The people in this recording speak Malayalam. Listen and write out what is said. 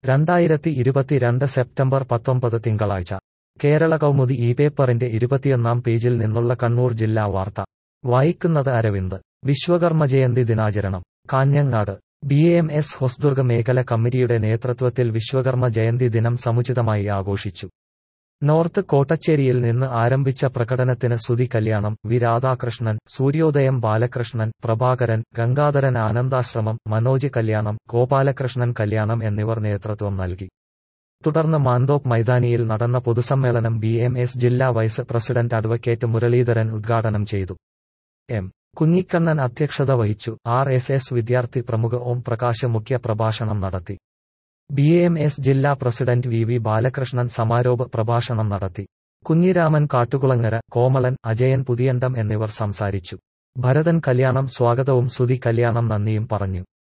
രണ്ടായിരത്തി ഇരുപത്തിരണ്ട് സെപ്റ്റംബർ പത്തൊമ്പത് തിങ്കളാഴ്ച കേരള കൗമുദി ഈ പേപ്പറിന്റെ ഇരുപത്തിയൊന്നാം പേജിൽ നിന്നുള്ള കണ്ണൂർ ജില്ലാ വാർത്ത വായിക്കുന്നത് അരവിന്ദ് വിശ്വകർമ്മ ജയന്തി ദിനാചരണം Kanhangad B M S Hosdurg മേഖല കമ്മിറ്റിയുടെ നേതൃത്വത്തിൽ വിശ്വകർമ്മ ജയന്തി ദിനം സമുചിതമായി ആഘോഷിച്ചു നോർത്ത് കോട്ടച്ചേരിയിൽ നിന്ന് ആരംഭിച്ച പ്രകടനത്തിന് സുതി കല്യാണം വി രാധാകൃഷ്ണൻ സൂര്യോദയം ബാലകൃഷ്ണൻ പ്രഭാകരൻ ഗംഗാധരൻ ആനന്ദാശ്രമം മനോജ് കല്യാണം ഗോപാലകൃഷ്ണൻ കല്യാണം എന്നിവർ നേതൃത്വം നൽകി തുടർന്ന് മാന്തോപ്പ് മൈതാനിയിൽ നടന്ന പൊതുസമ്മേളനം ബി എം എസ് ജില്ലാ വൈസ് പ്രസിഡന്റ് അഡ്വക്കേറ്റ് മുരളീധരൻ ഉദ്ഘാടനം ചെയ്തു എം കുഞ്ഞിക്കണ്ണൻ അധ്യക്ഷത വഹിച്ചു ആർ എസ് എസ് വിദ്യാർത്ഥി പ്രമുഖ ഓം പ്രകാശ് മുഖ്യ പ്രഭാഷണം നടത്തി ബി എം എസ് ജില്ലാ പ്രസിഡന്റ് വി വി ബാലകൃഷ്ണൻ സമാരോപ പ്രഭാഷണം നടത്തി കുഞ്ഞിരാമൻ കാട്ടുകുളങ്ങര കോമളൻ അജയൻ പുതിയണ്ടം എന്നിവർ സംസാരിച്ചു ഭരതൻ കല്യാണം സ്വാഗതവും സുതി കല്യാണം നന്ദിയും പറഞ്ഞു